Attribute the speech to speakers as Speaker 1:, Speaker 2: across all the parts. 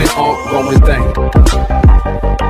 Speaker 1: going, ongoing thing.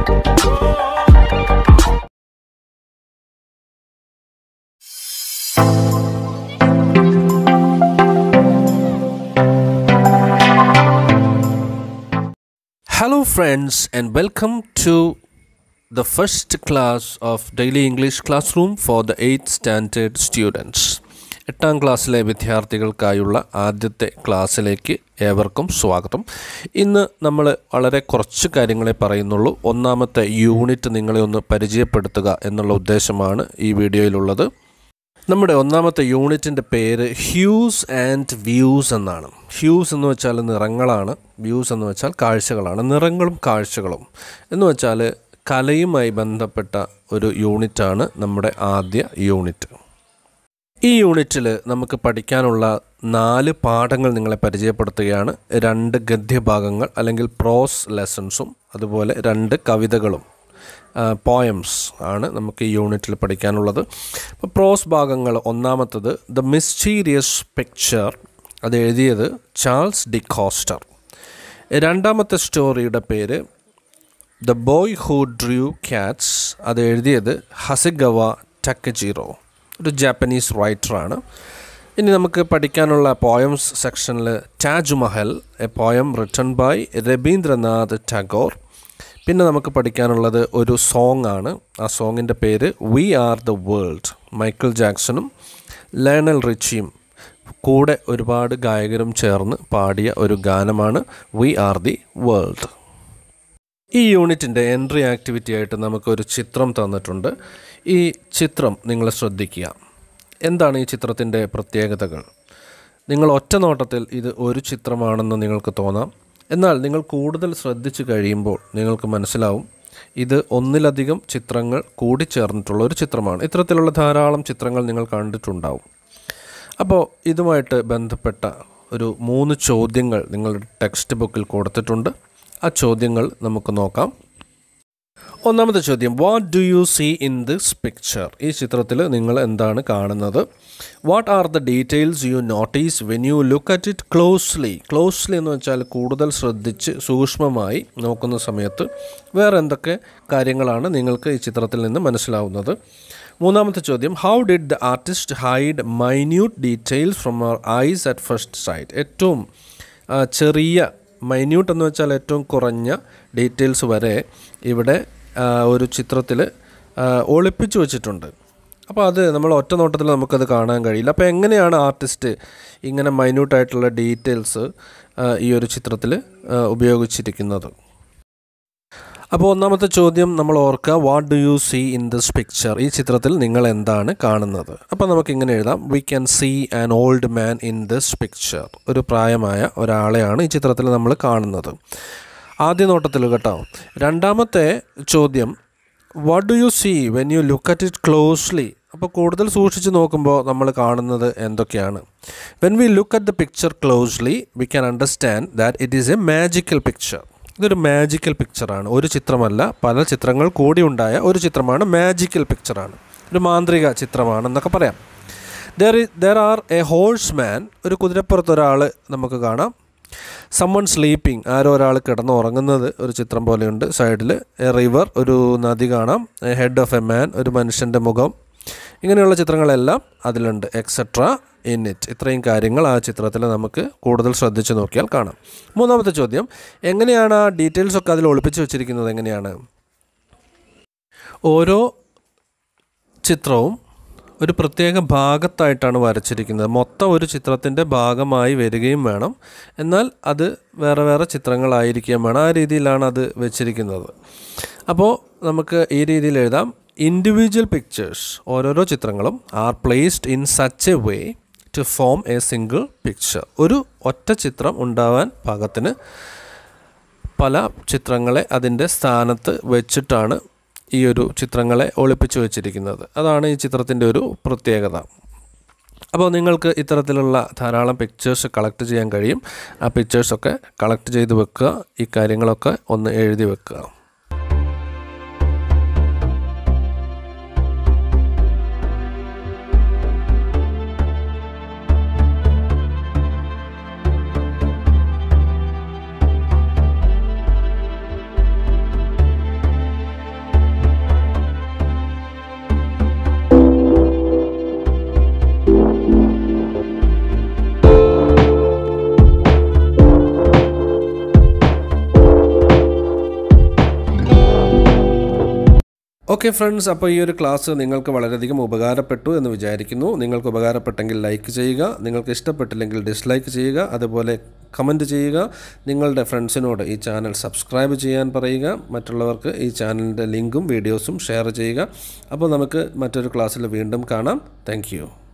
Speaker 2: Hello, friends, and welcome to the first class of Daily English Classroom for the 8th Standard Students. എട്ടാം ക്ലാസ്സിലെ വിദ്യാർത്ഥികൾക്കായുള്ള ആദ്യത്തെ ക്ലാസ്സിലേക്ക് ഏവർക്കും സ്വാഗതം ഇന്ന് നമ്മൾ വളരെ കുറച്ച് കാര്യങ്ങളെ പറയുന്നുള്ളൂ ഒന്നാമത്തെ യൂണിറ്റ് നിങ്ങളെ ഒന്ന് പരിചയപ്പെടുത്തുക എന്നുള്ള ഉദ്ദേശമാണ് ഈ വീഡിയോയിലുള്ളത് നമ്മുടെ ഒന്നാമത്തെ യൂണിറ്റിൻ്റെ പേര് ഹ്യൂസ് ആൻഡ് വ്യൂസ് എന്നാണ് ഹ്യൂസ് എന്ന് വെച്ചാൽ നിറങ്ങളാണ് വ്യൂസ് എന്ന് വെച്ചാൽ കാഴ്ചകളാണ് നിറങ്ങളും കാഴ്ചകളും എന്ന് വെച്ചാൽ കലയുമായി ബന്ധപ്പെട്ട ഒരു യൂണിറ്റാണ് നമ്മുടെ ആദ്യ യൂണിറ്റ് ഈ യൂണിറ്റിൽ നമുക്ക് പഠിക്കാനുള്ള നാല് പാഠങ്ങൾ നിങ്ങളെ പരിചയപ്പെടുത്തുകയാണ് രണ്ട് ഗദ്യഭാഗങ്ങൾ അല്ലെങ്കിൽ പ്രോസ് ലെസൺസും അതുപോലെ രണ്ട് കവിതകളും പോയംസ് ആണ് നമുക്ക് ഈ യൂണിറ്റിൽ പഠിക്കാനുള്ളത് അപ്പോൾ പ്രോസ് ഭാഗങ്ങൾ ഒന്നാമത്തത് ദ മിസ്റ്റീരിയസ് പിക്ചർ അത് എഴുതിയത് ചാൾസ് ഡി കോസ്റ്റർ രണ്ടാമത്തെ സ്റ്റോറിയുടെ പേര് the boy who drew cats അത് എഴുതിയത് ഹസിഗവ ടക്കജീറോ ഒരു ജാപ്പനീസ് റൈറ്ററാണ് ഇനി നമുക്ക് പഠിക്കാനുള്ള പോയംസ് സെക്ഷനിൽ Taj Mahal a poem written by Rabindranath Tagore പിന്നെ നമുക്ക് പഠിക്കാനുള്ളത് ഒരു സോങ് ആണ് ആ സോങ്ങിൻ്റെ പേര് we are the world Michael ജാക്സണും ലേണൽ റിച്ചിയും കൂടെ ഒരുപാട് ഗായകരും ചേർന്ന് പാടിയ ഒരു ഗാനമാണ് വി ആർ ദി വേൾഡ് ഈ യൂണിറ്റിൻ്റെ എൻട്രി ആക്ടിവിറ്റി ആയിട്ട് നമുക്കൊരു ചിത്രം തന്നിട്ടുണ്ട് ഈ ചിത്രം നിങ്ങൾ ശ്രദ്ധിക്കുക എന്താണ് ഈ ചിത്രത്തിൻ്റെ പ്രത്യേകതകൾ നിങ്ങൾ ഒറ്റ നോട്ടത്തിൽ ഇത് ഒരു ചിത്രമാണെന്ന് നിങ്ങൾക്ക് തോന്നാം എന്നാൽ നിങ്ങൾ കൂടുതൽ ശ്രദ്ധിച്ചു കഴിയുമ്പോൾ നിങ്ങൾക്ക് മനസ്സിലാവും ഇത് ഒന്നിലധികം ചിത്രങ്ങൾ കൂടിച്ചേർന്നിട്ടുള്ള ഒരു ചിത്രമാണ് ഇത്തരത്തിലുള്ള ധാരാളം ചിത്രങ്ങൾ നിങ്ങൾ കണ്ടിട്ടുണ്ടാവും അപ്പോൾ ഇതുമായിട്ട് ബന്ധപ്പെട്ട ഒരു മൂന്ന് ചോദ്യങ്ങൾ നിങ്ങളുടെ ടെക്സ്റ്റ് ബുക്കിൽ കൊടുത്തിട്ടുണ്ട് ആ ചോദ്യങ്ങൾ നമുക്ക് നോക്കാം ഒന്നാമത്തെ ചോദ്യം what do you see in this picture ഈ ചിത്രത്തിൽ നിങ്ങൾ എന്താണ് കാണുന്നത് what are the details you notice when you look at it closely closely എന്ന് വെച്ചാൽ കൂടുതൽ ശ്രദ്ധിച്ച് സൂക്ഷ്മമായി നോക്കുന്ന സമയത്ത് വേറെ എന്തൊക്കെ കാര്യങ്ങളാണ് നിങ്ങൾക്ക് ഈ ചിത്രത്തിൽ നിന്ന് മനസ്സിലാവുന്നത് മൂന്നാമത്തെ ചോദ്യം how did the artist hide minute details from our eyes at first sight ഏറ്റവും ആ, ചെറിയ മൈന്യൂട്ട് എന്ന് വെച്ചാൽ ഏറ്റവും കുറഞ്ഞ ഡീറ്റെയിൽസ് വരെ ഇവിടെ ആ, ഒരു ചിത്രത്തിൽ ഒളിപ്പിച്ചു വച്ചിട്ടുണ്ട് അപ്പോൾ അത് നമ്മൾ ഒറ്റ നോട്ടത്തിൽ നമുക്കത് കാണാൻ കഴിയില്ല അപ്പോൾ എങ്ങനെയാണ് ആർട്ടിസ്റ്റ് ഇങ്ങനെ മൈന്യൂട്ടായിട്ടുള്ള ഡീറ്റെയിൽസ് ഈ ഒരു ചിത്രത്തിൽ ഉപയോഗിച്ചിരിക്കുന്നത് അപ്പോൾ ഒന്നാമത്തെ ചോദ്യം നമ്മൾ ഓർക്കുക what do you see in this picture ഈ ചിത്രത്തിൽ നിങ്ങൾ എന്താണ് കാണുന്നത് അപ്പോൾ നമുക്ക് ഇങ്ങനെ എഴുതാം we can see an old man in this picture ഒരു പ്രായമായ ഒരാളെയാണ് ഈ ചിത്രത്തിൽ നമ്മൾ കാണുന്നത് ആദ്യ നോട്ടത്തിൽ കേട്ടോ രണ്ടാമത്തെ ചോദ്യം what do you see when you look at it closely അപ്പോൾ കൂടുതൽ സൂക്ഷിച്ച് നോക്കുമ്പോൾ നമ്മൾ കാണുന്നത് എന്തൊക്കെയാണ് when we look at the picture closely we can understand that it is a magical picture ഇതൊരു മാജിക്കൽ പിക്ചറാണ് ഒരു ചിത്രമല്ല പല ചിത്രങ്ങൾ കൂടി ഉണ്ടായ ഒരു ചിത്രമാണ് മാജിക്കൽ പിക്ചറാണ് ഒരു മാന്ത്രിക ചിത്രമാണെന്നൊക്കെ പറയാം there there are a horse man ഒരു കുതിരപ്പുറത്ത് ഒരാൾ നമുക്ക് കാണാം സമ്മൺ സ്ലീപ്പിംഗ് ആരോ ഒരാൾ കിടന്ന് ഉറങ്ങുന്നത് ഒരു ചിത്രം പോലെയുണ്ട് സൈഡിൽ എ റിവർ ഒരു നദി കാണാം a head of a man ഒരു മനുഷ്യൻ്റെ മുഖം ഇങ്ങനെയുള്ള ചിത്രങ്ങളെല്ലാം അതിലുണ്ട് എക്സെട്ര ഇൻ ഇറ്റ് ഇത്രയും കാര്യങ്ങൾ ആ ചിത്രത്തിൽ നമുക്ക് കൂടുതൽ ശ്രദ്ധിച്ച് നോക്കിയാൽ കാണാം മൂന്നാമത്തെ ചോദ്യം എങ്ങനെയാണ് ആ ഡീറ്റെയിൽസ് ഒക്കെ അതിൽ ഒളിപ്പിച്ച് വെച്ചിരിക്കുന്നത് എങ്ങനെയാണ് ഓരോ ചിത്രവും ഒരു പ്രത്യേക ഭാഗത്തായിട്ടാണ് വരച്ചിരിക്കുന്നത് മൊത്തം ഒരു ചിത്രത്തിൻ്റെ ഭാഗമായി വരികയും വേണം എന്നാൽ അത് വേറെ വേറെ ചിത്രങ്ങളായിരിക്കുകയും വേണം ആ രീതിയിലാണ് അത് വെച്ചിരിക്കുന്നത് അപ്പോൾ നമുക്ക് ഈ രീതിയിൽ എഴുതാം ഇൻഡിവിജ്വൽ പിക്ചേഴ്സ് ഓരോരോ ചിത്രങ്ങളും are placed in such a way to form a single picture ഒരു ഒറ്റ ചിത്രം ഉണ്ടാവാൻ പാകത്തിന് പല ചിത്രങ്ങളെ അതിൻ്റെ സ്ഥാനത്ത് വെച്ചിട്ടാണ് ഈ ഒരു ചിത്രങ്ങളെ ഒളിപ്പിച്ചു വെച്ചിരിക്കുന്നത് അതാണ് ഈ ചിത്രത്തിൻ്റെ ഒരു പ്രത്യേകത അപ്പോൾ നിങ്ങൾക്ക് ഇത്തരത്തിലുള്ള ധാരാളം പിക്ചേഴ്സ് കളക്ട് ചെയ്യാൻ കഴിയും ആ പിക്ചേഴ്സൊക്കെ കളക്ട് ചെയ്ത് വെക്കുക ഈ കാര്യങ്ങളൊക്കെ ഒന്ന് എഴുതി വെക്കുക ഓക്കെ ഫ്രണ്ട്സ് അപ്പോൾ ഈ ഒരു ക്ലാസ് നിങ്ങൾക്ക് വളരെയധികം ഉപകാരപ്പെട്ടു എന്ന് വിചാരിക്കുന്നു നിങ്ങൾക്ക് ഉപകാരപ്പെട്ടെങ്കിൽ ലൈക്ക് ചെയ്യുക നിങ്ങൾക്ക് ഇഷ്ടപ്പെട്ടില്ലെങ്കിൽ ഡിസ്ലൈക്ക് ചെയ്യുക അതുപോലെ കമൻറ്റ് ചെയ്യുക നിങ്ങളുടെ ഫ്രണ്ട്സിനോട് ഈ ചാനൽ സബ്സ്ക്രൈബ് ചെയ്യാൻ പറയുക മറ്റുള്ളവർക്ക് ഈ ചാനലിൻ്റെ ലിങ്കും വീഡിയോസും ഷെയർ ചെയ്യുക അപ്പോൾ നമുക്ക് മറ്റൊരു ക്ലാസ്സിൽ വീണ്ടും കാണാം താങ്ക്